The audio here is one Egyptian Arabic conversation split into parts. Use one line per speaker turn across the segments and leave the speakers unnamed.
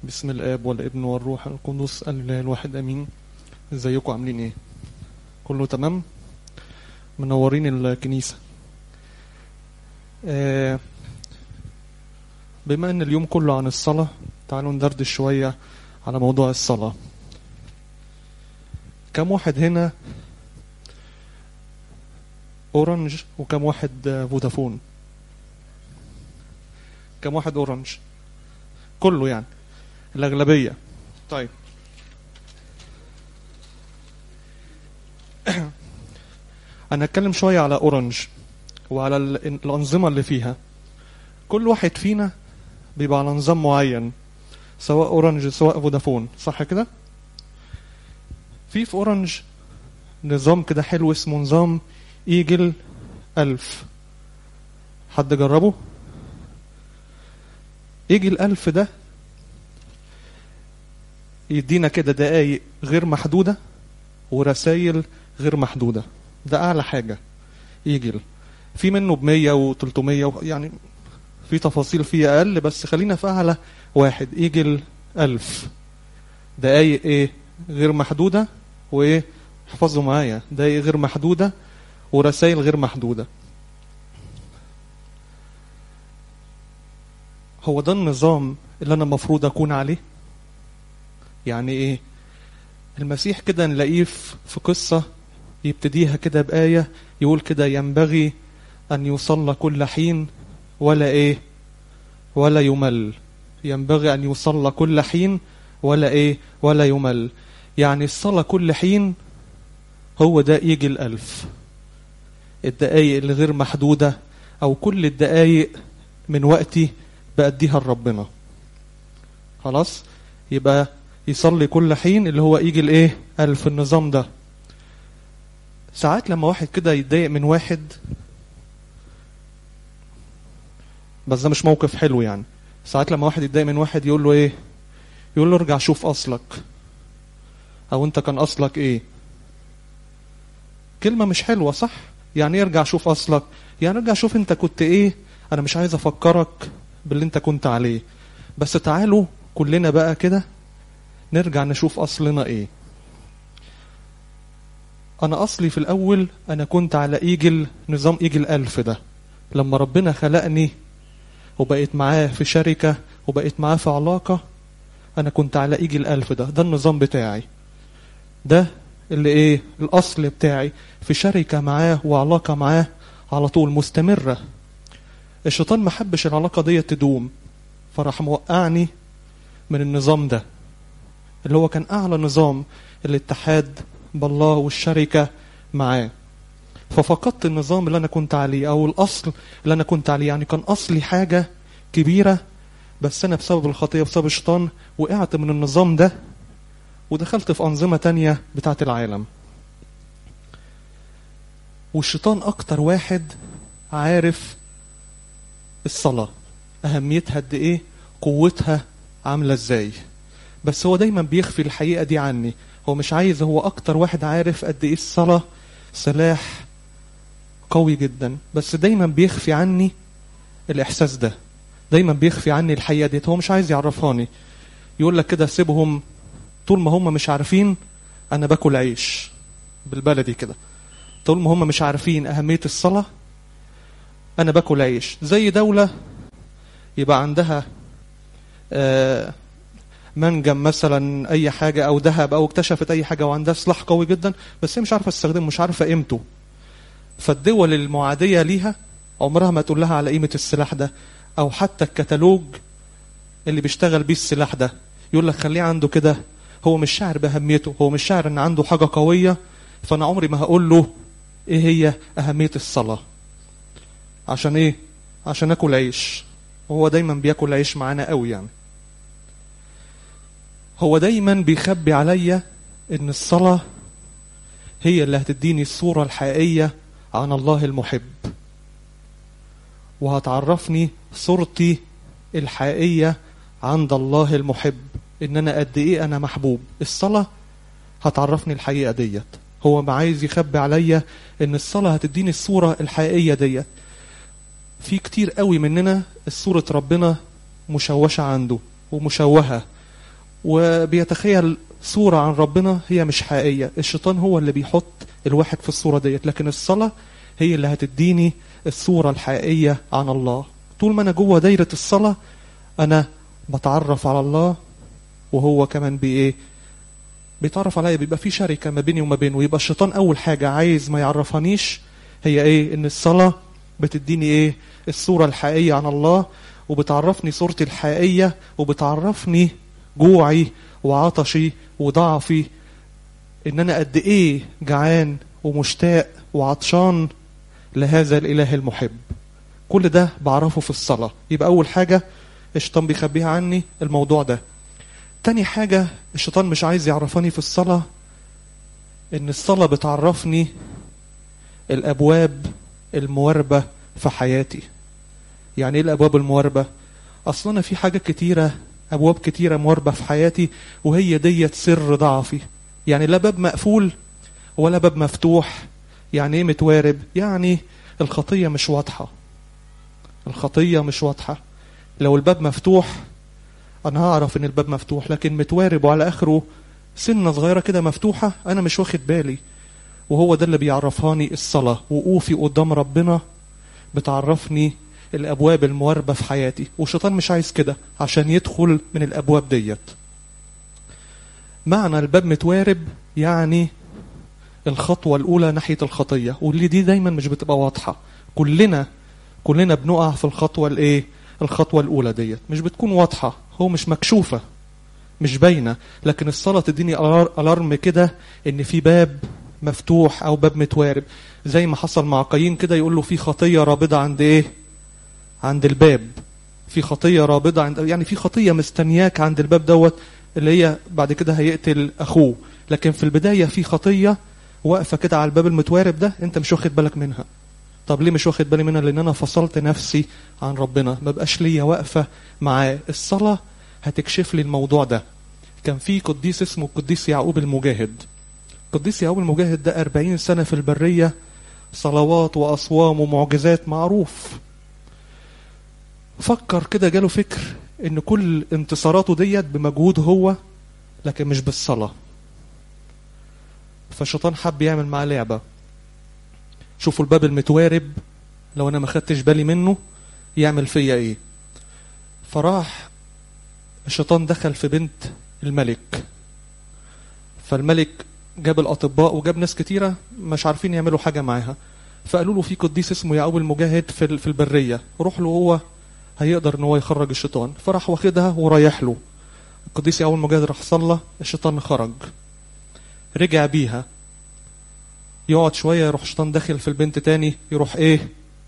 بسم الاب والابن والروح القدس الاله الواحد امين ازيكم عاملين ايه كله تمام منورين الكنيسه آه بما ان اليوم كله عن الصلاه تعالوا ندردش شويه على موضوع الصلاه كم واحد هنا اورنج وكم واحد فودافون كم واحد اورنج كله يعني الأغلبية طيب أنا أتكلم شوية على أورنج وعلى الأنظمة اللي فيها كل واحد فينا بيبقى على نظام معين سواء أورنج سواء فودافون صح كده؟ في في أورنج نظام كده حلو اسمه نظام إيجل ألف حد جربه؟ إيجل ألف ده يدينا كده دقايق غير محدودة ورسائل غير محدودة ده أعلى حاجة يجل في منه بمية وتلتمية يعني في تفاصيل فيه أقل بس خلينا في أعلى واحد يجل ألف دقايق إيه غير محدودة وإيه احفظوا معايا دقايق غير محدودة ورسائل غير محدودة هو ده النظام اللي أنا المفروض أكون عليه يعني ايه المسيح كده نلاقيه في قصة يبتديها كده بآية يقول كده ينبغي أن يصلى كل حين ولا إيه ولا يمل ينبغي أن يصلى كل حين ولا إيه ولا يمل يعني الصلاة كل حين هو ده يجي الألف الدقايق اللي غير محدودة أو كل الدقايق من وقتي بأديها لربنا خلاص يبقى يصلي كل حين اللي هو يجي الايه الف النظام ده ساعات لما واحد كده يتضايق من واحد بس ده مش موقف حلو يعني ساعات لما واحد يتضايق من واحد يقول له ايه يقول له ارجع شوف اصلك او انت كان اصلك ايه كلمه مش حلوه صح يعني ايه ارجع شوف اصلك يعني ارجع شوف انت كنت ايه انا مش عايز افكرك باللي انت كنت عليه بس تعالوا كلنا بقى كده نرجع نشوف أصلنا إيه أنا أصلي في الأول أنا كنت على إيجل نظام إيجل ألف ده لما ربنا خلقني وبقيت معاه في شركة وبقيت معاه في علاقة أنا كنت على إيجل ألف ده ده النظام بتاعي ده اللي إيه الأصل بتاعي في شركة معاه وعلاقة معاه على طول مستمرة الشيطان ما حبش العلاقة دي تدوم فراح موقعني من النظام ده اللي هو كان أعلى نظام الاتحاد بالله والشركة معاه ففقدت النظام اللي أنا كنت عليه أو الأصل اللي أنا كنت عليه يعني كان أصلي حاجة كبيرة بس أنا بسبب الخطية بسبب الشيطان وقعت من النظام ده ودخلت في أنظمة تانية بتاعة العالم والشيطان أكتر واحد عارف الصلاة أهميتها قد إيه قوتها عاملة إزاي بس هو دايما بيخفي الحقيقة دي عني هو مش عايز هو أكتر واحد عارف قد إيه الصلاة سلاح قوي جدا بس دايما بيخفي عني الإحساس ده دايما بيخفي عني الحقيقة دي هو مش عايز يعرفاني يقول لك كده سيبهم طول ما هم مش عارفين أنا باكل عيش بالبلدي كده طول ما هم مش عارفين أهمية الصلاة أنا باكل عيش زي دولة يبقى عندها آه منجم مثلا اي حاجه او ذهب او اكتشفت اي حاجه وعندها سلاح قوي جدا بس هي مش عارفه تستخدمه مش عارفه قيمته فالدول المعاديه ليها عمرها ما تقول لها على قيمه السلاح ده او حتى الكتالوج اللي بيشتغل بيه السلاح ده يقول لك خليه عنده كده هو مش شاعر باهميته هو مش شاعر ان عنده حاجه قويه فانا عمري ما هقول له ايه هي اهميه الصلاه عشان ايه عشان اكل عيش وهو دايما بياكل عيش معانا قوي يعني هو دايما بيخبي عليا ان الصلاة هي اللي هتديني الصورة الحقيقية عن الله المحب وهتعرفني صورتي الحقيقية عند الله المحب ان انا قد ايه انا محبوب الصلاة هتعرفني الحقيقة ديت هو ما عايز يخبي عليا ان الصلاة هتديني الصورة الحقيقية ديت في كتير قوي مننا الصورة ربنا مشوشة عنده ومشوهة وبيتخيل صورة عن ربنا هي مش حقيقية الشيطان هو اللي بيحط الواحد في الصورة ديت لكن الصلاة هي اللي هتديني الصورة الحقيقية عن الله طول ما أنا جوه دايرة الصلاة أنا بتعرف على الله وهو كمان بإيه بيتعرف عليا بيبقى في شركة ما بيني وما بينه ويبقى الشيطان أول حاجة عايز ما يعرفانيش هي إيه إن الصلاة بتديني إيه الصورة الحقيقية عن الله وبتعرفني صورتي الحقيقية وبتعرفني جوعي وعطشي وضعفي ان انا قد ايه جعان ومشتاق وعطشان لهذا الاله المحب كل ده بعرفه في الصلاة يبقى اول حاجة الشيطان بيخبيها عني الموضوع ده تاني حاجة الشيطان مش عايز يعرفني في الصلاة ان الصلاة بتعرفني الابواب المواربة في حياتي يعني ايه الابواب المواربة اصلا انا في حاجات كتيرة ابواب كتيرة مواربة في حياتي وهي ديت سر ضعفي يعني لا باب مقفول ولا باب مفتوح يعني ايه متوارب يعني الخطية مش واضحة الخطية مش واضحة لو الباب مفتوح انا هعرف ان الباب مفتوح لكن متوارب وعلى اخره سنة صغيرة كده مفتوحة انا مش واخد بالي وهو ده اللي بيعرفاني الصلاة وقوفي قدام ربنا بتعرفني الابواب المواربة في حياتي والشيطان مش عايز كده عشان يدخل من الابواب ديت معنى الباب متوارب يعني الخطوة الأولى ناحية الخطية واللي دي دايما مش بتبقى واضحة كلنا كلنا بنقع في الخطوة الإيه الخطوة الأولى ديت مش بتكون واضحة هو مش مكشوفة مش باينة لكن الصلاة تديني ألارم كده إن في باب مفتوح أو باب متوارب زي ما حصل مع قايين كده يقول له في خطية رابضة عند إيه عند الباب في خطية رابضة عند يعني في خطية مستنياك عند الباب دوت اللي هي بعد كده هيقتل أخوه لكن في البداية في خطية واقفة كده على الباب المتوارب ده أنت مش واخد بالك منها طب ليه مش واخد بالي منها لأن أنا فصلت نفسي عن ربنا ما بقاش ليا واقفة معاه الصلاة هتكشف لي الموضوع ده كان في قديس اسمه القديس يعقوب المجاهد القديس يعقوب المجاهد ده أربعين سنة في البرية صلوات وأصوام ومعجزات معروف فكر كده جاله فكر ان كل انتصاراته ديت بمجهود هو لكن مش بالصلاة فالشيطان حب يعمل معاه لعبة شوفوا الباب المتوارب لو انا ما خدتش بالي منه يعمل فيا ايه فراح الشيطان دخل في بنت الملك فالملك جاب الاطباء وجاب ناس كتيرة مش عارفين يعملوا حاجة معاها فقالوا له في قديس اسمه يعقوب المجاهد في في البرية روح له هو هيقدر ان هو يخرج الشيطان فراح واخدها ورايح له القديس يعقوب المجاهد راح صلى الشيطان خرج رجع بيها يقعد شوية يروح الشيطان داخل في البنت تاني يروح ايه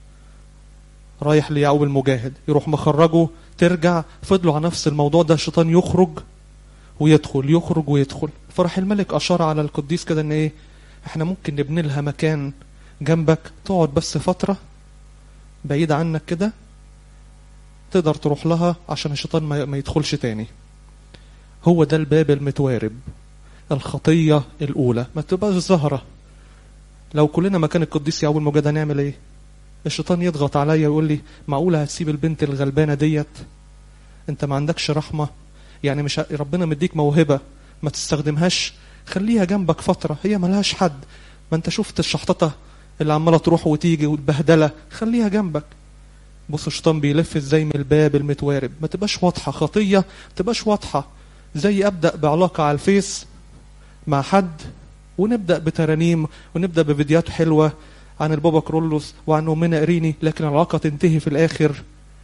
رايح ليعقوب المجاهد يروح مخرجه ترجع فضلوا على نفس الموضوع ده الشيطان يخرج ويدخل يخرج ويدخل فراح الملك أشار على القديس كده ان ايه احنا ممكن نبني لها مكان جنبك تقعد بس فترة بعيد عنك كده تقدر تروح لها عشان الشيطان ما يدخلش تاني هو ده الباب المتوارب الخطية الأولى ما تبقاش ظاهرة لو كلنا مكان القديس يعقوب المجاهد هنعمل ايه الشيطان يضغط عليا ويقول لي معقولة هتسيب البنت الغلبانة ديت انت ما عندكش رحمة يعني مش ربنا مديك موهبة ما تستخدمهاش خليها جنبك فترة هي ملهاش حد ما انت شفت الشحططة اللي عمالة تروح وتيجي والبهدلة خليها جنبك بص الشيطان بيلف ازاي من الباب المتوارب ما تبقاش واضحة خطية ما تبقاش واضحة زي ابدأ بعلاقة على الفيس مع حد ونبدأ بترانيم ونبدأ بفيديوهات حلوة عن البابا كرولوس وعن أمنا إريني لكن العلاقة تنتهي في الآخر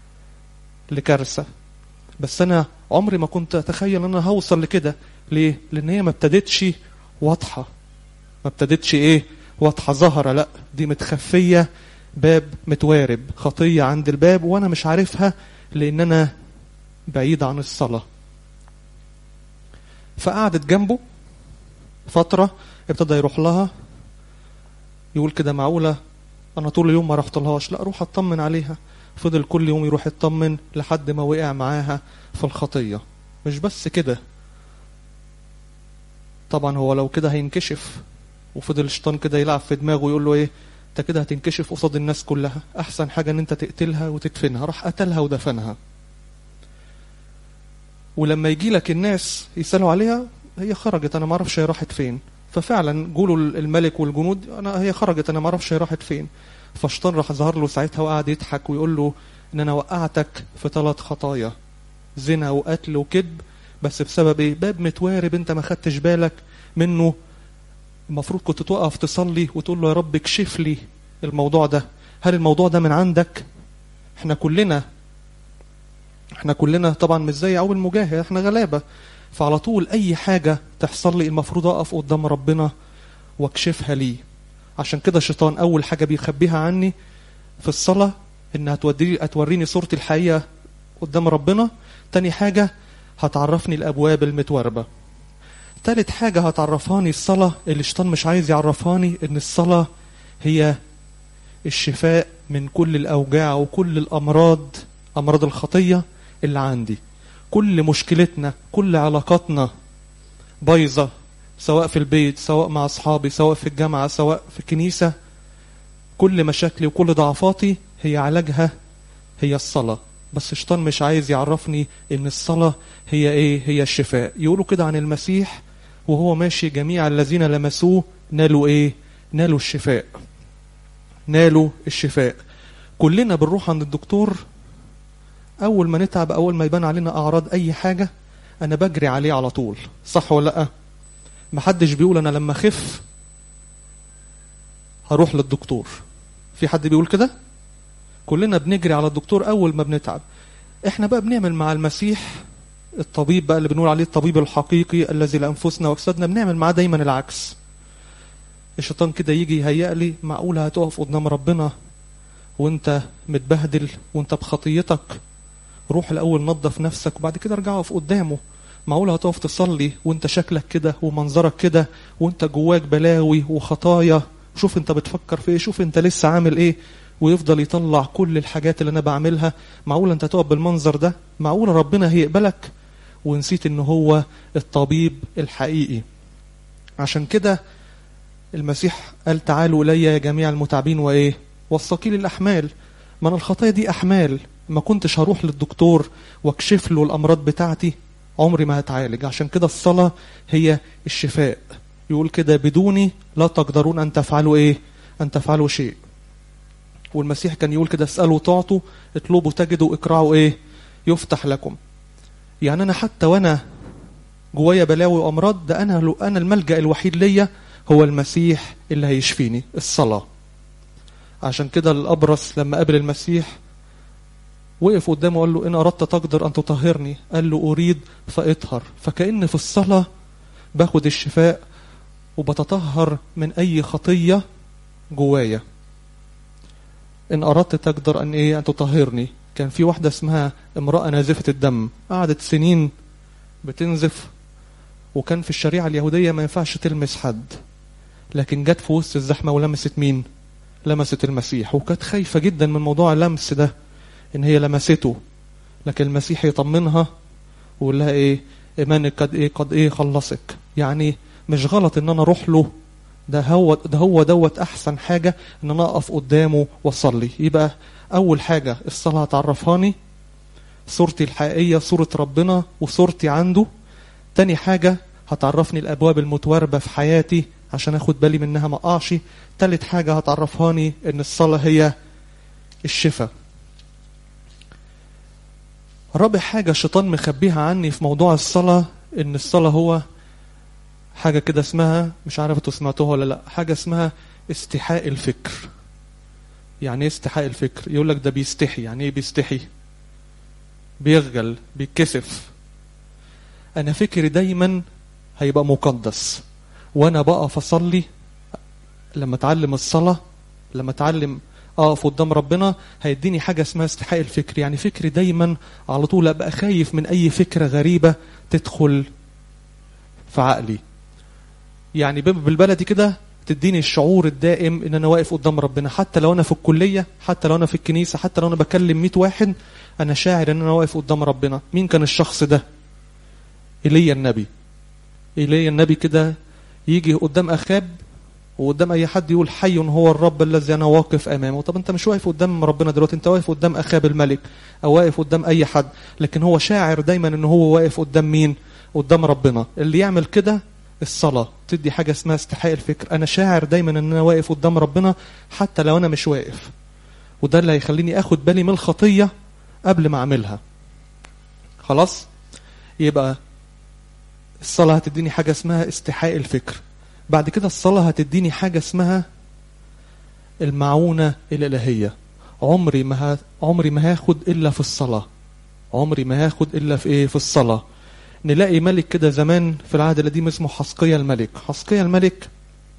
لكارثة بس أنا عمري ما كنت أتخيل أن أنا هوصل لكده ليه؟ لأن هي ما ابتدتش واضحة ما ابتدتش إيه؟ واضحة ظاهرة لا دي متخفية باب متوارب خطية عند الباب وأنا مش عارفها لأن أنا بعيد عن الصلاة فقعدت جنبه فترة ابتدى يروح لها يقول كده معقولة أنا طول اليوم ما رحت لهاش لا أروح أطمن عليها فضل كل يوم يروح يطمن لحد ما وقع معاها في الخطية مش بس كده طبعا هو لو كده هينكشف وفضل الشيطان كده يلعب في دماغه ويقول له ايه انت كده هتنكشف قصاد الناس كلها احسن حاجة ان انت تقتلها وتدفنها راح قتلها ودفنها ولما يجي لك الناس يسالوا عليها هي خرجت انا ما اعرفش هي راحت فين ففعلا جولوا الملك والجنود انا هي خرجت انا ما اعرفش هي راحت فين فشطان راح ظهر له ساعتها وقعد يضحك ويقول له ان انا وقعتك في ثلاث خطايا زنا وقتل وكذب بس بسبب ايه باب متوارب انت ما خدتش بالك منه المفروض كنت تقف تصلي وتقول له يا رب اكشف لي الموضوع ده هل الموضوع ده من عندك احنا كلنا احنا كلنا طبعا مش زي اول مجاهد احنا غلابه فعلى طول اي حاجه تحصل لي المفروض اقف قدام ربنا واكشفها لي عشان كده الشيطان اول حاجه بيخبيها عني في الصلاه انها تودي هتوريني صورتي الحقيقه قدام ربنا تاني حاجه هتعرفني الابواب المتوربه تالت حاجه هتعرفاني الصلاه اللي الشيطان مش عايز يعرفاني ان الصلاه هي الشفاء من كل الاوجاع وكل الامراض امراض الخطيه اللي عندي كل مشكلتنا كل علاقاتنا بايظه سواء في البيت سواء مع اصحابي سواء في الجامعه سواء في الكنيسه كل مشاكلي وكل ضعفاتي هي علاجها هي الصلاه بس الشيطان مش عايز يعرفني ان الصلاه هي ايه هي الشفاء يقولوا كده عن المسيح وهو ماشي جميع الذين لمسوه نالوا ايه نالوا الشفاء نالوا الشفاء كلنا بنروح عند الدكتور اول ما نتعب اول ما يبان علينا اعراض اي حاجه انا بجري عليه على طول صح ولا لا محدش بيقول انا لما اخف هروح للدكتور في حد بيقول كده كلنا بنجري على الدكتور اول ما بنتعب احنا بقى بنعمل مع المسيح الطبيب بقى اللي بنقول عليه الطبيب الحقيقي الذي لانفسنا واجسادنا بنعمل معاه دايما العكس الشيطان كده يجي يهيأ لي معقوله هتقف قدام ربنا وانت متبهدل وانت بخطيتك روح الاول نظف نفسك وبعد كده ارجع اقف قدامه معقوله هتقف تصلي وانت شكلك كده ومنظرك كده وانت جواك بلاوي وخطايا شوف انت بتفكر في ايه شوف انت لسه عامل ايه ويفضل يطلع كل الحاجات اللي انا بعملها معقوله انت تقف بالمنظر ده معقوله ربنا هيقبلك ونسيت ان هو الطبيب الحقيقي عشان كده المسيح قال تعالوا الي يا جميع المتعبين وايه والثقيل الاحمال ما انا الخطايا دي احمال ما كنتش هروح للدكتور واكشف له الامراض بتاعتي عمري ما هتعالج عشان كده الصلاه هي الشفاء يقول كده بدوني لا تقدرون ان تفعلوا ايه ان تفعلوا شيء والمسيح كان يقول كده اسالوا تعطوا اطلبوا تجدوا اقرعوا ايه يفتح لكم يعني انا حتى وانا جوايا بلاوي وامراض ده انا لو انا الملجا الوحيد ليا هو المسيح اللي هيشفيني الصلاه عشان كده الابرص لما قابل المسيح وقف قدامه وقال له ان اردت تقدر ان تطهرني قال له اريد فاطهر فكأن في الصلاه باخد الشفاء وبتطهر من اي خطيه جوايا ان اردت تقدر ان ايه ان تطهرني كان في واحده اسمها امراه نازفه الدم قعدت سنين بتنزف وكان في الشريعه اليهوديه ما ينفعش تلمس حد لكن جت في وسط الزحمه ولمست مين لمست المسيح وكانت خايفه جدا من موضوع اللمس ده ان هي لمسته لكن المسيح يطمنها ويقول لها ايه ايمانك قد ايه قد ايه خلصك يعني مش غلط ان انا اروح له ده هو ده هو دوت احسن حاجه ان انا اقف قدامه واصلي يبقى اول حاجه الصلاه هتعرفاني صورتي الحقيقيه صوره ربنا وصورتي عنده تاني حاجه هتعرفني الابواب المتواربه في حياتي عشان اخد بالي منها ما اقعش تالت حاجه هتعرفاني ان الصلاه هي الشفاء رابع حاجة الشيطان مخبيها عني في موضوع الصلاة إن الصلاة هو حاجة كده اسمها مش عارف انتوا سمعتوها ولا لا حاجة اسمها استحاء الفكر يعني ايه استحاء الفكر يقول لك ده بيستحي يعني ايه بيستحي بيخجل بيتكسف انا فكري دايما هيبقى مقدس وانا بقف اصلي لما اتعلم الصلاة لما اتعلم اقف قدام ربنا هيديني حاجه اسمها استحقاق الفكر يعني فكري دايما على طول ابقى خايف من اي فكره غريبه تدخل في عقلي يعني بالبلدي كده تديني الشعور الدائم ان انا واقف قدام ربنا حتى لو انا في الكليه حتى لو انا في الكنيسه حتى لو انا بكلم 100 واحد انا شاعر ان انا واقف قدام ربنا مين كان الشخص ده ايليا النبي ايليا النبي كده يجي قدام اخاب وقدام اي حد يقول حي هو الرب الذي انا واقف امامه طب انت مش واقف قدام ربنا دلوقتي انت واقف قدام اخاب الملك او واقف قدام اي حد لكن هو شاعر دايما ان هو واقف قدام مين قدام ربنا اللي يعمل كده الصلاة تدي حاجة اسمها استحقاق الفكر أنا شاعر دايما أن أنا واقف قدام ربنا حتى لو أنا مش واقف وده اللي هيخليني أخد بالي من الخطية قبل ما أعملها خلاص يبقى الصلاة هتديني حاجة اسمها استحقاق الفكر بعد كده الصلاة هتديني حاجة اسمها المعونة الإلهية عمري ما ه... عمري ما هاخد إلا في الصلاة عمري ما هاخد إلا في إيه في الصلاة نلاقي ملك كده زمان في العهد القديم اسمه حسقية الملك حسقية الملك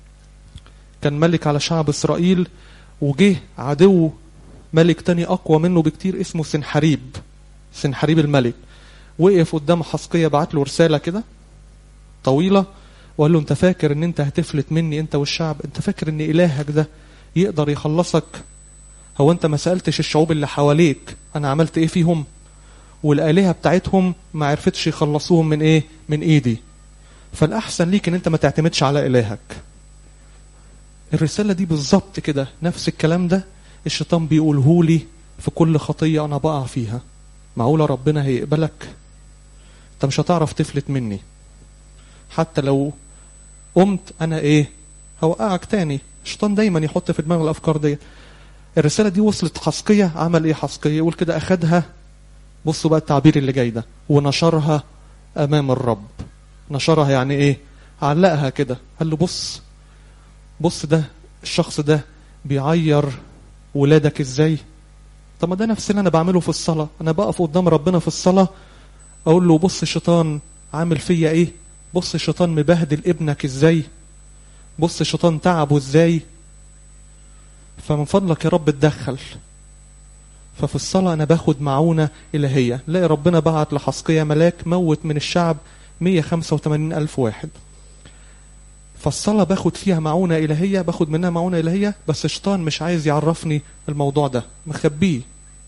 كان ملك على شعب إسرائيل وجه عدو ملك تاني أقوى منه بكتير اسمه سنحريب سنحريب الملك وقف قدام حسقية بعت له رسالة كده طويلة وقال له انت فاكر ان انت هتفلت مني انت والشعب انت فاكر ان الهك ده يقدر يخلصك هو انت ما سألتش الشعوب اللي حواليك انا عملت ايه فيهم والآلهة بتاعتهم ما عرفتش يخلصوهم من ايه من ايدي فالأحسن ليك ان انت ما تعتمدش على إلهك الرسالة دي بالظبط كده نفس الكلام ده الشيطان بيقوله لي في كل خطية أنا بقع فيها معقولة ربنا هيقبلك انت مش هتعرف تفلت مني حتى لو قمت انا ايه هوقعك تاني الشيطان دايما يحط في دماغ الافكار دي الرساله دي وصلت حسقيه عمل ايه حسقيه يقول كده اخدها بصوا بقى التعبير اللي جاي ده ونشرها امام الرب نشرها يعني ايه علقها كده قال له بص بص ده الشخص ده بيعير ولادك ازاي طب ما ده نفس اللي انا بعمله في الصلاه انا بقف قدام ربنا في الصلاه اقول له بص الشيطان عامل فيا ايه بص الشيطان مبهدل ابنك ازاي بص الشيطان تعبه ازاي فمن فضلك يا رب اتدخل ففي الصلاة أنا باخد معونة إلهية لاقي ربنا بعت لحسقية ملاك موت من الشعب 185 ألف واحد فالصلاة باخد فيها معونة إلهية باخد منها معونة إلهية بس الشيطان مش عايز يعرفني الموضوع ده مخبيه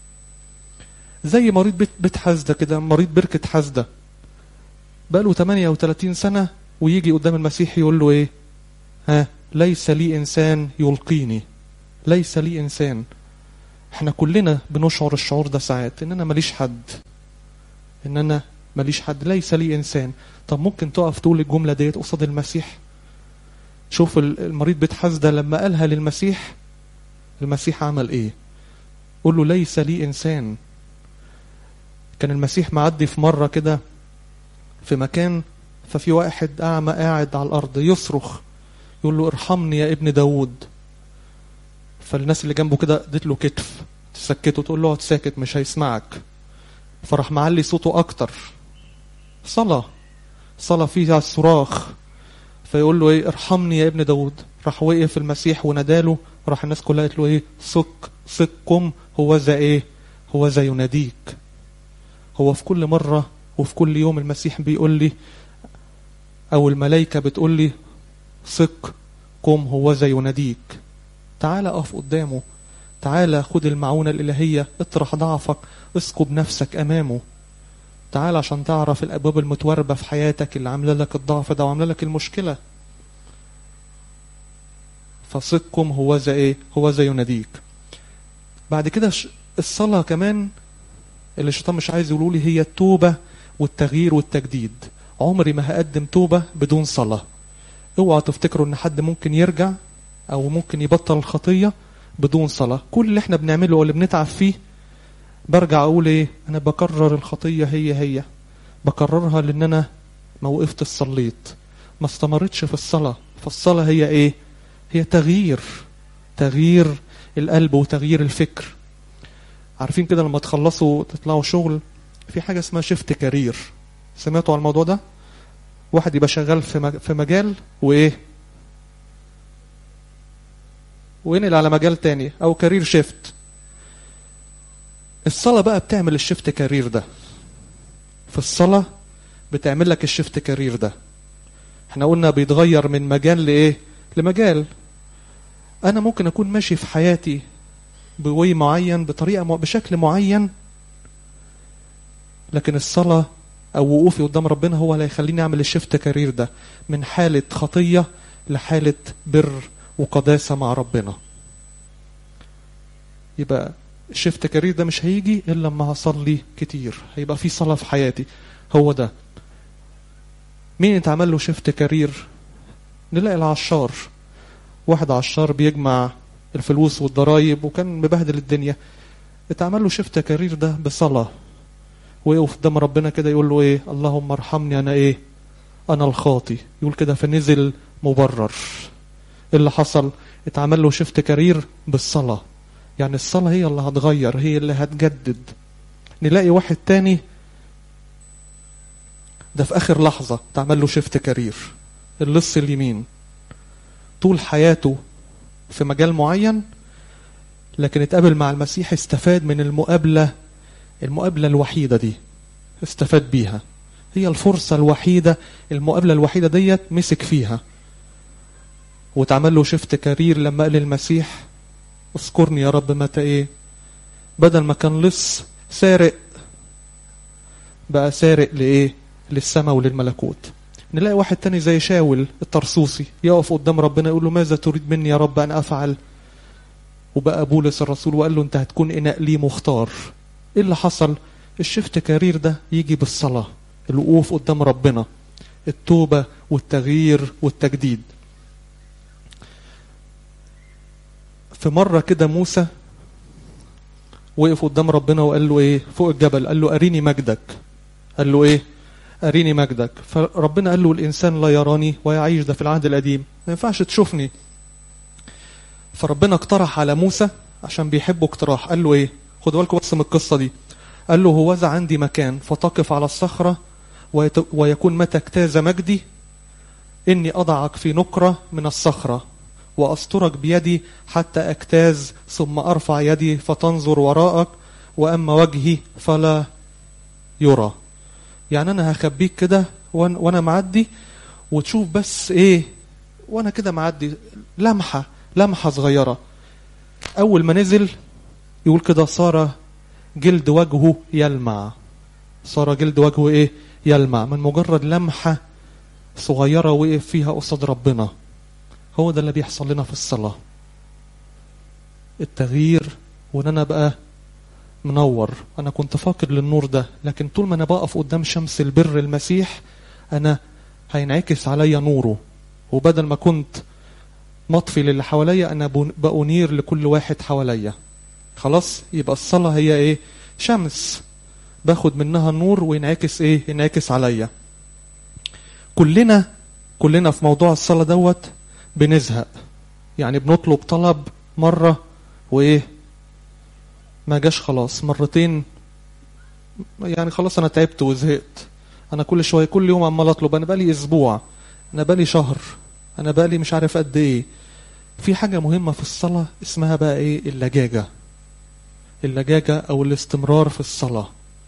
زي مريض بيت, بيت حزدة كده مريض بركة حزدة بقاله 38 سنة ويجي قدام المسيح يقول له ايه ها ليس لي انسان يلقيني ليس لي انسان احنا كلنا بنشعر الشعور ده ساعات ان انا ماليش حد ان انا ماليش حد ليس لي انسان طب ممكن تقف تقول الجملة ديت قصاد المسيح شوف المريض بيت حزدة لما قالها للمسيح المسيح عمل ايه قول له ليس لي انسان كان المسيح معدي في مرة كده في مكان ففي واحد أعمى قاعد على الأرض يصرخ يقول له ارحمني يا ابن داود فالناس اللي جنبه كده ادت له كتف تسكته تقول له اقعد ساكت مش هيسمعك فراح معلي صوته أكتر صلاة صلاة فيها الصراخ فيقول له ايه ارحمني يا ابن داود راح وقف المسيح وناداله راح الناس كلها قالت له ايه صك صككم هو ذا ايه هو ذا يناديك هو في كل مرة وفي كل يوم المسيح بيقول لي او الملائكة بتقول لي ثق قم هو ذا يناديك تعال اقف قدامه تعال خد المعونة الإلهية اطرح ضعفك اسكب نفسك أمامه تعال عشان تعرف الأبواب المتوربة في حياتك اللي عاملة لك الضعف ده وعاملة لك المشكلة فصدقكم هو ذا ايه هو ذا يناديك بعد كده الصلاة كمان اللي الشيطان مش عايز يقولوا لي هي التوبة والتغيير والتجديد عمري ما هقدم توبة بدون صلاة اوعى تفتكروا ان حد ممكن يرجع او ممكن يبطل الخطية بدون صلاة كل اللي احنا بنعمله واللي بنتعب فيه برجع اقول ايه انا بكرر الخطية هي هي بكررها لان انا ما وقفت صليت ما استمرتش في الصلاة فالصلاة هي ايه هي تغيير تغيير القلب وتغيير الفكر عارفين كده لما تخلصوا تطلعوا شغل في حاجة اسمها شيفت كارير سمعتوا على الموضوع ده واحد يبقى شغال في في مجال وايه وينقل على مجال تاني او كارير شيفت الصلاة بقى بتعمل الشيفت كارير ده في الصلاة بتعمل لك الشيفت كارير ده احنا قلنا بيتغير من مجال لايه لمجال انا ممكن اكون ماشي في حياتي بوي معين بطريقة بشكل معين لكن الصلاة او وقوفي قدام ربنا هو اللي هيخليني اعمل الشيفت كارير ده من حالة خطية لحالة بر وقداسة مع ربنا يبقى الشفت كارير ده مش هيجي إلا لما هصلي كتير هيبقى في صلاة في حياتي هو ده مين اتعمل له شفت كارير نلاقي العشار واحد عشار بيجمع الفلوس والضرايب وكان مبهدل الدنيا اتعمل له شفت كارير ده بصلاة ويقف قدام ربنا كده يقول له ايه اللهم ارحمني انا ايه انا الخاطي يقول كده فنزل مبرر اللي حصل اتعمل له شفت كارير بالصلاة يعني الصلاة هي اللي هتغير هي اللي هتجدد نلاقي واحد تاني ده في اخر لحظة اتعمل له شفت كارير اللص اليمين طول حياته في مجال معين لكن اتقابل مع المسيح استفاد من المقابلة المقابلة الوحيدة دي استفاد بيها هي الفرصة الوحيدة المقابلة الوحيدة ديت مسك فيها واتعمل له شفت كارير لما قال المسيح اذكرني يا رب متى ايه بدل ما كان لص سارق بقى سارق لايه للسماء وللملكوت نلاقي واحد تاني زي شاول الطرسوسي يقف قدام ربنا يقول له ماذا تريد مني يا رب ان افعل وبقى بولس الرسول وقال له انت هتكون اناء لي مختار ايه اللي حصل الشفت كارير ده يجي بالصلاة الوقوف قدام ربنا التوبة والتغيير والتجديد في مرة كده موسى وقف قدام ربنا وقال له ايه فوق الجبل قال له اريني مجدك قال له ايه اريني مجدك فربنا قال له الانسان لا يراني ويعيش ده في العهد القديم ما ينفعش تشوفني فربنا اقترح على موسى عشان بيحبه اقتراح قال له ايه خدوا بالكم بس من القصه دي قال له هوذا عندي مكان فتقف على الصخره ويت... ويكون متى اجتاز مجدي اني اضعك في نقره من الصخره واسترك بيدي حتى اجتاز ثم ارفع يدي فتنظر وراءك واما وجهي فلا يرى يعني انا هخبيك كده وانا, وأنا معدي وتشوف بس ايه وانا كده معدي لمحه لمحه صغيره اول ما نزل يقول كده صار جلد وجهه يلمع صار جلد وجهه ايه يلمع من مجرد لمحه صغيره وقف فيها قصاد ربنا هو ده اللي بيحصل لنا في الصلاه التغيير وان انا بقى منور انا كنت فاقد للنور ده لكن طول ما انا بقف قدام شمس البر المسيح انا هينعكس عليا نوره وبدل ما كنت مطفي للي حواليا انا بأنير لكل واحد حواليا خلاص يبقى الصلاة هي ايه شمس باخد منها النور وينعكس ايه ينعكس عليا كلنا كلنا في موضوع الصلاة دوت بنزهق يعني بنطلب طلب مرة وايه ما جاش خلاص مرتين يعني خلاص انا تعبت وزهقت انا كل شويه كل يوم عمال اطلب انا بقالي اسبوع انا بقالي شهر انا بقالي مش عارف قد ايه في حاجه مهمه في الصلاه اسمها بقى ايه اللجاجه اللجاجه او الاستمرار في الصلاه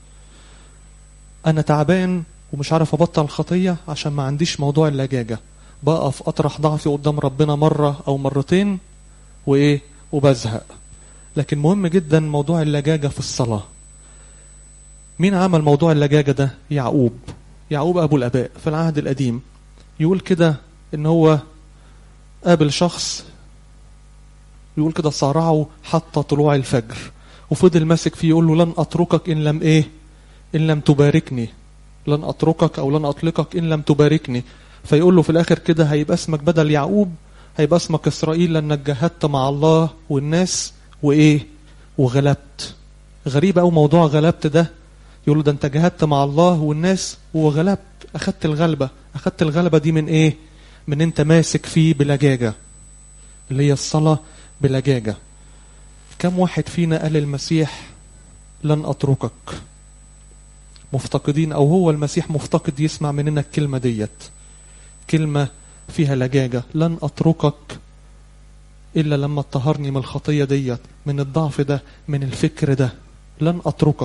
انا تعبان ومش عارف ابطل الخطيه عشان ما عنديش موضوع اللجاجه بقف اطرح ضعفي قدام ربنا مره او مرتين وايه وبزهق لكن مهم جدا موضوع اللجاجة في الصلاة مين عمل موضوع اللجاجة ده يعقوب يعقوب أبو الأباء في العهد القديم يقول كده إن هو قابل شخص يقول كده صارعه حتى طلوع الفجر وفضل ماسك فيه يقول له لن أتركك إن لم إيه إن لم تباركني لن أتركك أو لن أطلقك إن لم تباركني فيقول له في الآخر كده هيبقى اسمك بدل يعقوب هيبقى اسمك إسرائيل لأنك جاهدت مع الله والناس وايه وغلبت غريب قوي موضوع غلبت ده يقول له ده انت جاهدت مع الله والناس وغلبت اخدت الغلبه اخدت الغلبه دي من ايه من انت ماسك فيه بلجاجه اللي هي الصلاه بلجاجه كم واحد فينا قال المسيح لن اتركك مفتقدين او هو المسيح مفتقد يسمع مننا الكلمه ديت كلمه فيها لجاجه لن اتركك إلا لما تطهرني من الخطية ديت من الضعف ده من الفكر ده لن أتركك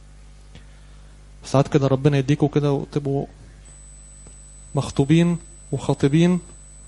ساعات كده ربنا يديكوا كده وتبقوا مخطوبين وخاطبين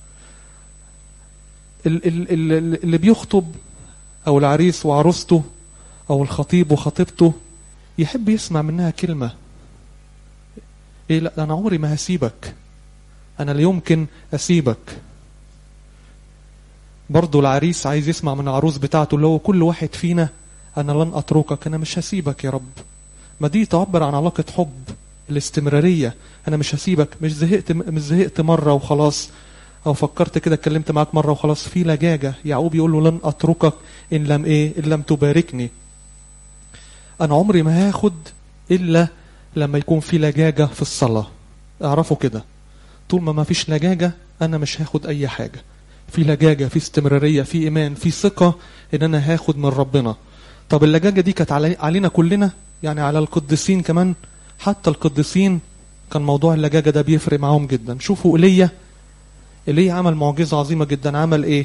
اللي بيخطب أو العريس وعروسته أو الخطيب وخطيبته يحب يسمع منها كلمة إيه لا أنا عمري ما هسيبك أنا لا يمكن أسيبك برضه العريس عايز يسمع من العروس بتاعته اللي هو كل واحد فينا انا لن اتركك انا مش هسيبك يا رب ما دي تعبر عن علاقة حب الاستمرارية انا مش هسيبك مش زهقت مش زهقت مرة وخلاص او فكرت كده اتكلمت معاك مرة وخلاص في لجاجة يعقوب يقول له لن اتركك ان لم ايه ان لم تباركني انا عمري ما هاخد الا لما يكون في لجاجة في الصلاة اعرفوا كده طول ما ما فيش لجاجة انا مش هاخد اي حاجة في لجاجة في استمرارية في ايمان في ثقة ان انا هاخد من ربنا طب اللجاجة دي كانت علينا كلنا يعني على القديسين كمان حتى القديسين كان موضوع اللجاجة ده بيفرق معاهم جدا شوفوا ايليا ايليا عمل معجزة عظيمة جدا عمل ايه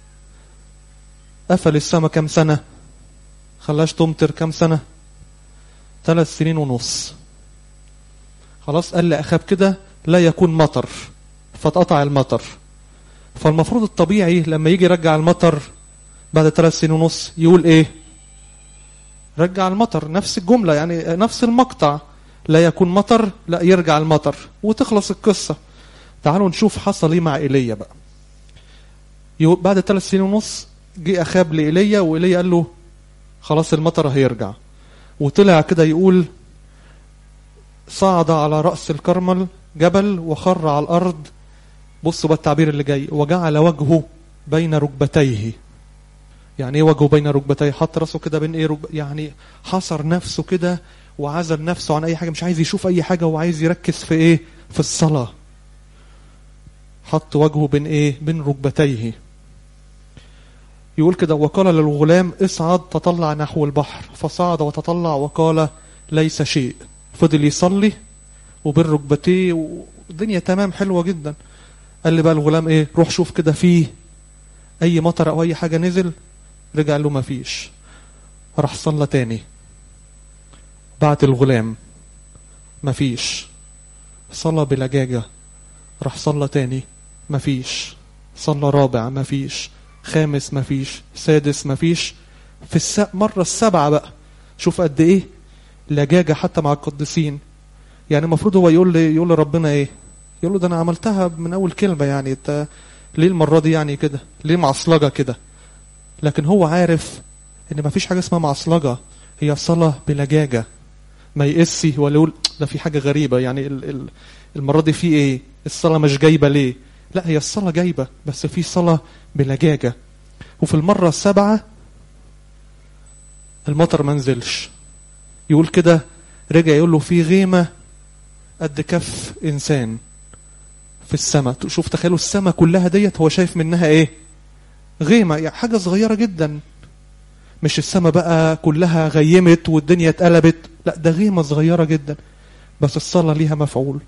قفل السماء كام سنة خلاش تمطر كام سنة ثلاث سنين ونص خلاص قال لأخاب كده لا يكون مطر فاتقطع المطر فالمفروض الطبيعي لما يجي يرجع المطر بعد ثلاث سنين ونص يقول ايه رجع المطر نفس الجملة يعني نفس المقطع لا يكون مطر لا يرجع المطر وتخلص القصة تعالوا نشوف حصل ايه مع ايليا بقى بعد ثلاث سنين ونص جه اخاب لايليا وايليا قال له خلاص المطر هيرجع وطلع كده يقول صعد على رأس الكرمل جبل وخر على الأرض بصوا بقى التعبير اللي جاي وجعل وجهه بين ركبتيه يعني ايه وجهه بين ركبتيه حط راسه كده بين ايه ركب يعني حصر نفسه كده وعزل نفسه عن اي حاجه مش عايز يشوف اي حاجه وعايز يركز في ايه في الصلاه حط وجهه بين ايه بين ركبتيه يقول كده وقال للغلام اصعد تطلع نحو البحر فصعد وتطلع وقال ليس شيء فضل يصلي وبين ركبتيه والدنيا تمام حلوه جدا قال لي بقى الغلام ايه روح شوف كده فيه اي مطر او اي حاجه نزل رجع له ما فيش راح صلى تاني بعت الغلام ما فيش صلى بلجاجة راح صلى تاني ما فيش صلى رابع ما فيش خامس ما فيش سادس ما فيش في الس... مرة السبعة بقى شوف قد ايه لجاجة حتى مع القديسين يعني المفروض هو يقول لي يقول لربنا ايه يقول له ده انا عملتها من اول كلمة يعني انت ليه المرة دي يعني كده ليه معصلجة كده لكن هو عارف ان ما فيش حاجة اسمها معصلجة هي صلاة بلجاجة ما يقسي ولا يقول ده في حاجة غريبة يعني ال ال المرة دي في ايه الصلاة مش جايبة ليه لا هي الصلاة جايبة بس في صلاة بلجاجة وفي المرة السابعة المطر ما نزلش يقول كده رجع يقول له في غيمة قد كف إنسان في السماء شوف تخيلوا السماء كلها ديت هو شايف منها ايه غيمة يعني حاجة صغيرة جدا مش السماء بقى كلها غيمت والدنيا اتقلبت لا ده غيمة صغيرة جدا بس الصلاة ليها مفعول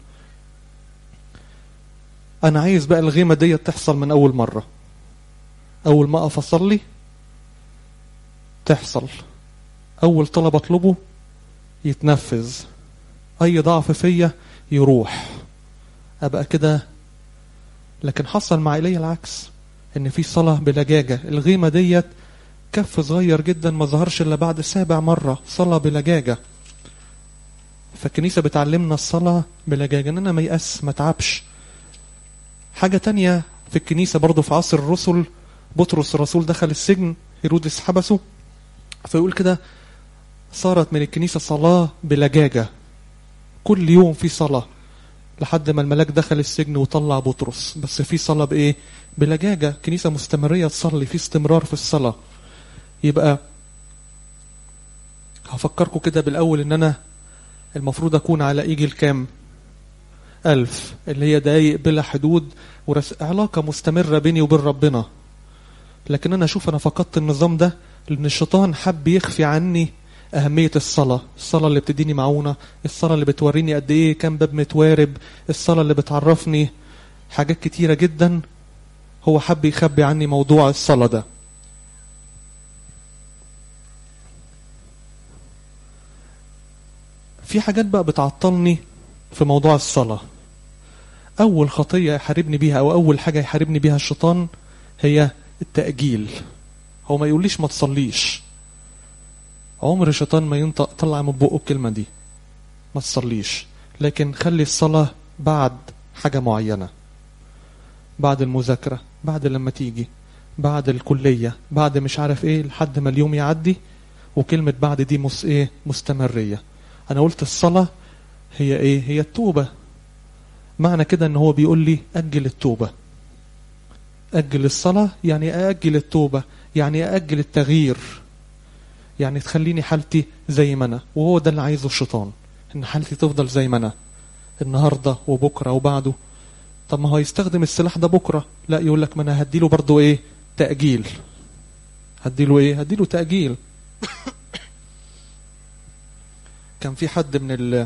انا عايز بقى الغيمة دي تحصل من اول مرة اول ما اقف اصلي تحصل اول طلب اطلبه يتنفذ اي ضعف فيا يروح ابقى كده لكن حصل مع ايليا العكس ان في صلاة بلجاجة الغيمة ديت كف صغير جدا ما ظهرش الا بعد سابع مرة صلاة بلجاجة فالكنيسة بتعلمنا الصلاة بلجاجة اننا ما يأس ما تعبش حاجة تانية في الكنيسة برضو في عصر الرسل بطرس الرسول دخل السجن هيرودس حبسه فيقول كده صارت من الكنيسة صلاة بلجاجة كل يوم في صلاة لحد ما الملاك دخل السجن وطلع بطرس بس في صلاة بإيه بلجاجة كنيسة مستمرية تصلي في استمرار في الصلاة يبقى هفكركم كده بالأول إن أنا المفروض أكون على إيجي الكام ألف اللي هي دقايق بلا حدود ورس... علاقة مستمرة بيني وبين ربنا لكن أنا أشوف أنا فقدت النظام ده لأن الشيطان حب يخفي عني أهمية الصلاة الصلاة اللي بتديني معونة الصلاة اللي بتوريني قد إيه كام باب متوارب الصلاة اللي بتعرفني حاجات كتيرة جدا هو حب يخبي عني موضوع الصلاة ده في حاجات بقى بتعطلني في موضوع الصلاة أول خطية يحاربني بيها أو أول حاجة يحاربني بيها الشيطان هي التأجيل هو ما يقوليش ما تصليش عمر الشيطان ما ينطق طلع من بقه الكلمة دي ما تصليش لكن خلي الصلاة بعد حاجة معينة بعد المذاكرة بعد لما تيجي بعد الكلية بعد مش عارف ايه لحد ما اليوم يعدي وكلمة بعد دي مس ايه مستمرية انا قلت الصلاة هي ايه هي التوبة معنى كده ان هو بيقول لي اجل التوبة اجل الصلاة يعني اجل التوبة يعني اجل التغيير يعني تخليني حالتي زي ما انا وهو ده اللي عايزه الشيطان ان حالتي تفضل زي ما انا النهارده وبكره وبعده طب ما هو يستخدم السلاح ده بكره لا يقول لك ما انا هديله برضه ايه تاجيل هديله ايه هديله تاجيل كان في حد من ال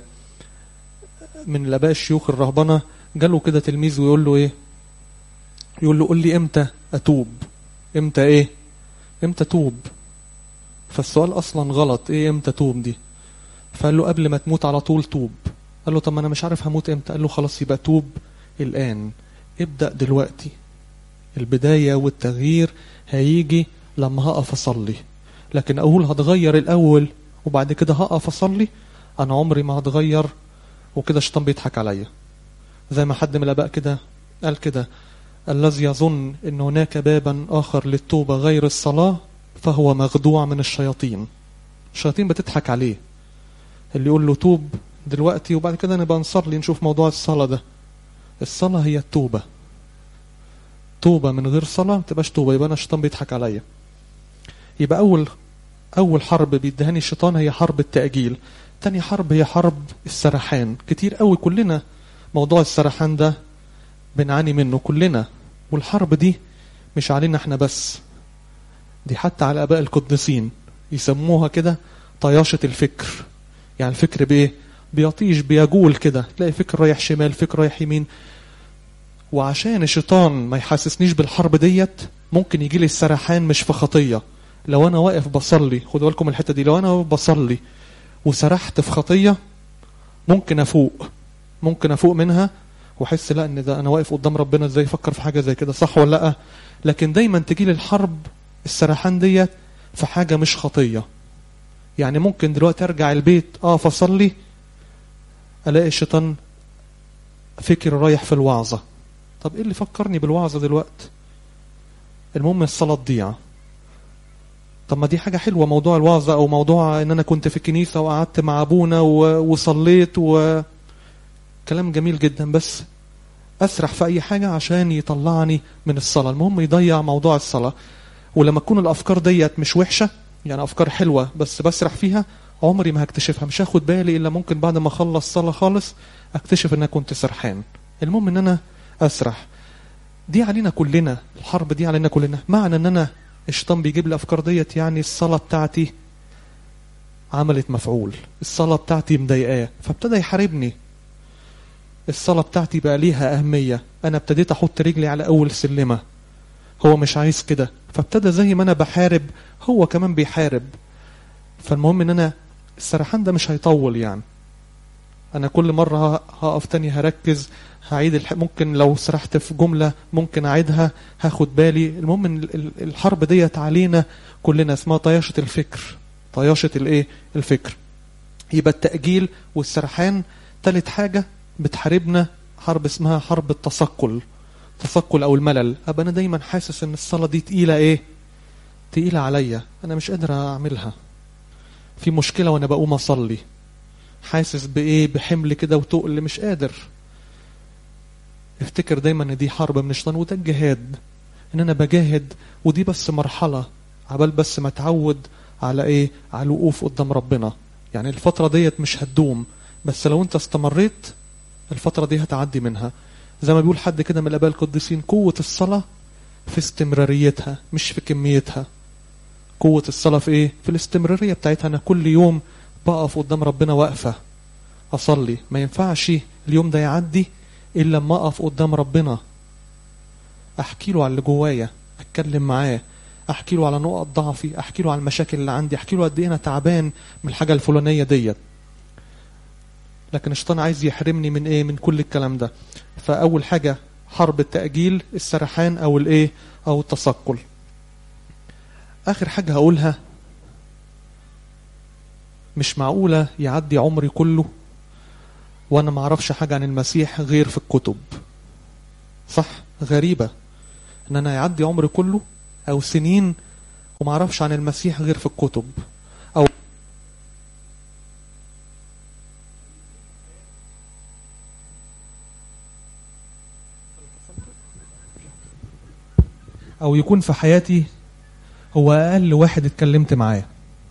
من الاباء الشيوخ الرهبنه جاله كده تلميذ ويقول له ايه يقول له قول لي امتى اتوب امتى ايه امتى توب فالسؤال اصلا غلط ايه امتى توب دي فقال له قبل ما تموت على طول توب قال له طب ما انا مش عارف هموت امتى قال له خلاص يبقى توب الان ابدا دلوقتي البدايه والتغيير هيجي لما هقف اصلي لكن اقول هتغير الاول وبعد كده هقف اصلي انا عمري ما هتغير وكده الشيطان بيضحك عليا زي ما حد من الاباء كده قال كده الذي يظن ان هناك بابا اخر للتوبه غير الصلاه فهو مخدوع من الشياطين الشياطين بتضحك عليه اللي يقول له توب دلوقتي وبعد كده نبقى نصلي نشوف موضوع الصلاة ده الصلاة هي التوبة توبة من غير صلاة ما تبقاش توبة يبقى أنا الشيطان بيضحك عليا يبقى أول أول حرب بيدهني الشيطان هي حرب التأجيل تاني حرب هي حرب السرحان كتير قوي كلنا موضوع السرحان ده بنعاني منه كلنا والحرب دي مش علينا احنا بس دي حتى على الآباء القديسين يسموها كده طياشة الفكر يعني الفكر بايه بيطيش بيجول كده تلاقي فكر رايح شمال فكر رايح يمين وعشان الشيطان ما يحسسنيش بالحرب ديت ممكن يجي لي السرحان مش في خطيه لو انا واقف بصلي خدوا بالكم الحته دي لو انا واقف بصلي وسرحت في خطيه ممكن افوق ممكن افوق منها واحس لا ان ده انا واقف قدام ربنا ازاي افكر في حاجه زي كده صح ولا لا لكن دايما تجي لي الحرب السرحان ديت في حاجه مش خطيه يعني ممكن دلوقتي ارجع البيت اقف اصلي الاقي الشيطان فكر رايح في الوعظه طب ايه اللي فكرني بالوعظه دلوقتي المهم الصلاه تضيع طب ما دي حاجه حلوه موضوع الوعظه او موضوع ان انا كنت في الكنيسه وقعدت مع ابونا وصليت و كلام جميل جدا بس اسرح في اي حاجه عشان يطلعني من الصلاه المهم يضيع موضوع الصلاه ولما تكون الافكار ديت مش وحشه يعني افكار حلوه بس بسرح فيها عمري ما هكتشفها مش هاخد بالي الا ممكن بعد ما اخلص صلاه خالص اكتشف ان انا كنت سرحان المهم ان انا اسرح دي علينا كلنا الحرب دي علينا كلنا معنى ان انا الشيطان بيجيب لي افكار ديت يعني الصلاه بتاعتي عملت مفعول الصلاه بتاعتي مضايقاه فابتدى يحاربني الصلاه بتاعتي بقى ليها اهميه انا ابتديت احط رجلي على اول سلمه هو مش عايز كده فابتدى زي ما انا بحارب هو كمان بيحارب فالمهم ان انا السرحان ده مش هيطول يعني انا كل مره هقف تاني هركز هعيد الح... ممكن لو سرحت في جمله ممكن اعيدها هاخد بالي المهم ان الحرب ديت علينا كلنا اسمها طياشه الفكر طياشه الايه الفكر يبقى التاجيل والسرحان ثالث حاجه بتحاربنا حرب اسمها حرب التثقل التثقل او الملل ابقى انا دايما حاسس ان الصلاه دي تقيله ايه تقيله عليا انا مش قادر اعملها في مشكله وانا بقوم اصلي حاسس بايه بحمل كده وتقل مش قادر افتكر دايما ان دي حرب من الشيطان وده الجهاد ان انا بجاهد ودي بس مرحله عبال بس ما اتعود على ايه على الوقوف قدام ربنا يعني الفتره ديت مش هتدوم بس لو انت استمريت الفتره دي هتعدي منها زي ما بيقول حد كده من الاباء القديسين قوه الصلاه في استمراريتها مش في كميتها قوة الصلاة في ايه؟ في الاستمرارية بتاعتها انا كل يوم بقف قدام ربنا واقفة اصلي ما ينفعش اليوم ده يعدي الا لما اقف قدام ربنا احكي له على اللي جوايا اتكلم معاه احكي له على نقط ضعفي احكي له على المشاكل اللي عندي احكي له قد ايه انا تعبان من الحاجة الفلانية ديت لكن الشيطان عايز يحرمني من ايه من كل الكلام ده فاول حاجة حرب التأجيل السرحان او الايه او التثقل اخر حاجة هقولها مش معقولة يعدي عمري كله وانا ما اعرفش حاجة عن المسيح غير في الكتب صح غريبة ان انا يعدي عمري كله او سنين ومعرفش عن المسيح غير في الكتب او او يكون في حياتي هو اقل واحد اتكلمت معاه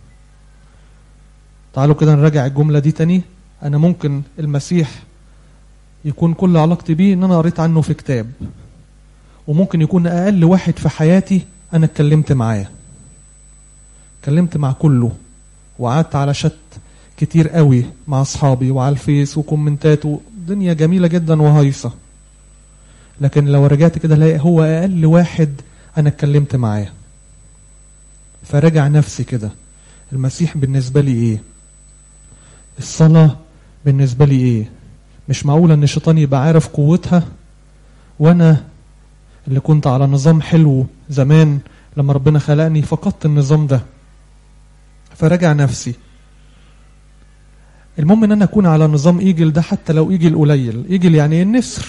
تعالوا كده نراجع الجملة دي تاني انا ممكن المسيح يكون كل علاقتي بيه ان انا قريت عنه في كتاب وممكن يكون اقل واحد في حياتي انا اتكلمت معاه اتكلمت مع كله وقعدت على شت كتير قوي مع اصحابي وعلى الفيس وكومنتات ودنيا جميله جدا وهايصه لكن لو رجعت كده الاقي هو اقل واحد انا اتكلمت معاه فراجع نفسي كده المسيح بالنسبه لي ايه الصلاه بالنسبه لي ايه مش معقول ان الشيطان يبقى عارف قوتها وانا اللي كنت على نظام حلو زمان لما ربنا خلقني فقدت النظام ده فراجع نفسي المهم ان انا اكون على نظام ايجل ده حتى لو ايجل قليل ايجل يعني ايه النسر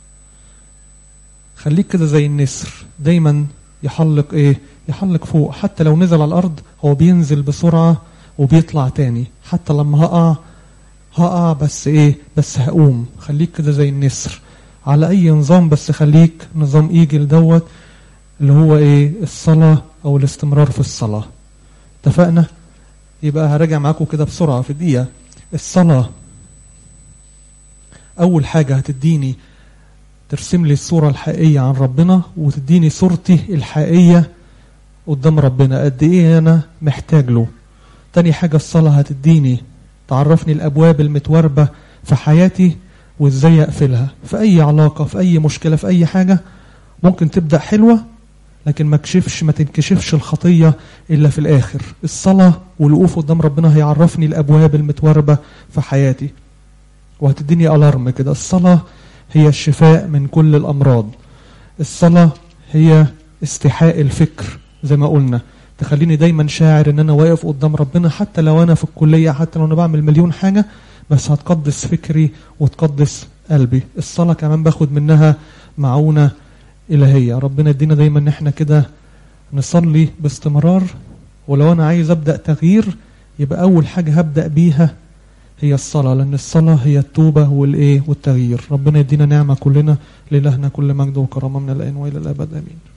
خليك كده زي النسر دايما يحلق ايه يحلق فوق حتى لو نزل على الارض هو بينزل بسرعة وبيطلع تاني حتى لما هقع هقع بس ايه بس هقوم خليك كده زي النسر على اي نظام بس خليك نظام ايجل دوت اللي هو ايه الصلاة او الاستمرار في الصلاة اتفقنا يبقى هراجع معاكم كده بسرعة في دقيقة الصلاة اول حاجة هتديني ترسم لي الصورة الحقيقية عن ربنا وتديني صورتي الحقيقية قدام ربنا قد ايه انا محتاج له تاني حاجة الصلاة هتديني تعرفني الابواب المتوربة في حياتي وازاي اقفلها في اي علاقة في اي مشكلة في اي حاجة ممكن تبدأ حلوة لكن ما كشفش ما تنكشفش الخطية الا في الاخر الصلاة والوقوف قدام ربنا هيعرفني الابواب المتوربة في حياتي وهتديني الارم كده الصلاة هي الشفاء من كل الامراض الصلاة هي استحاء الفكر زي ما قلنا تخليني دايما شاعر ان انا واقف قدام ربنا حتى لو انا في الكلية حتى لو انا بعمل مليون حاجة بس هتقدس فكري وتقدس قلبي الصلاة كمان باخد منها معونة إلهية ربنا يدينا دايما ان احنا كده نصلي باستمرار ولو انا عايز ابدأ تغيير يبقى اول حاجة هبدأ بيها هي الصلاة لأن الصلاة هي التوبة والإيه والتغيير ربنا يدينا نعمة كلنا لإلهنا كل مجد وكرامة من الآن وإلى الأبد آمين